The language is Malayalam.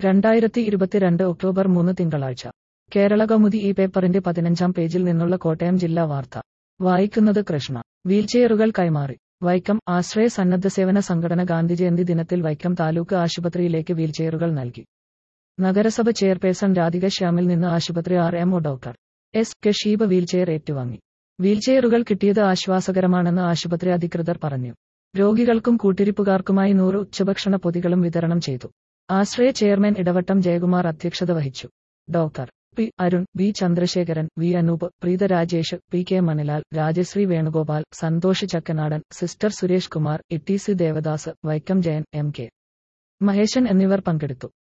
രണ്ടായിരത്തി ഇരുപത്തിരണ്ട് ഒക്ടോബർ മൂന്ന് തിങ്കളാഴ്ച കേരള കൗമുദി ഈ പേപ്പറിന്റെ പതിനഞ്ചാം പേജിൽ നിന്നുള്ള കോട്ടയം ജില്ലാ വാർത്ത വായിക്കുന്നത് കൃഷ്ണ വീൽചെയറുകൾ കൈമാറി വൈക്കം ആശ്രയ സന്നദ്ധ സേവന സംഘടന ഗാന്ധിജയന്തി ദിനത്തിൽ വൈക്കം താലൂക്ക് ആശുപത്രിയിലേക്ക് വീൽചെയറുകൾ നൽകി നഗരസഭ ചെയർപേഴ്സൺ രാധിക ശ്യാമിൽ നിന്ന് ആശുപത്രി R MO doctor S K Sheeba wheelchair ഏറ്റുവാങ്ങി വീൽചെയറുകൾ കിട്ടിയത് ആശ്വാസകരമാണെന്ന് ആശുപത്രി അധികൃതർ പറഞ്ഞു രോഗികൾക്കും കൂട്ടിരിപ്പുകാർക്കുമായി നൂറ് ഉച്ചഭക്ഷണ പൊതികളും വിതരണം ചെയ്തു ആശ്രയ ചെയർമാൻ ഇടവട്ടം ജയകുമാർ അധ്യക്ഷത വഹിച്ചു doctor P Arun V Chandrasekharan V Anoop Preetha Rajesh P K Manilal Rajasree Venugopal Santhosh Chakkanadan sister Suresh Kumar E T C Devadas Vaikom Jayan M K Mahesan എന്നിവർ പങ്കെടുത്തു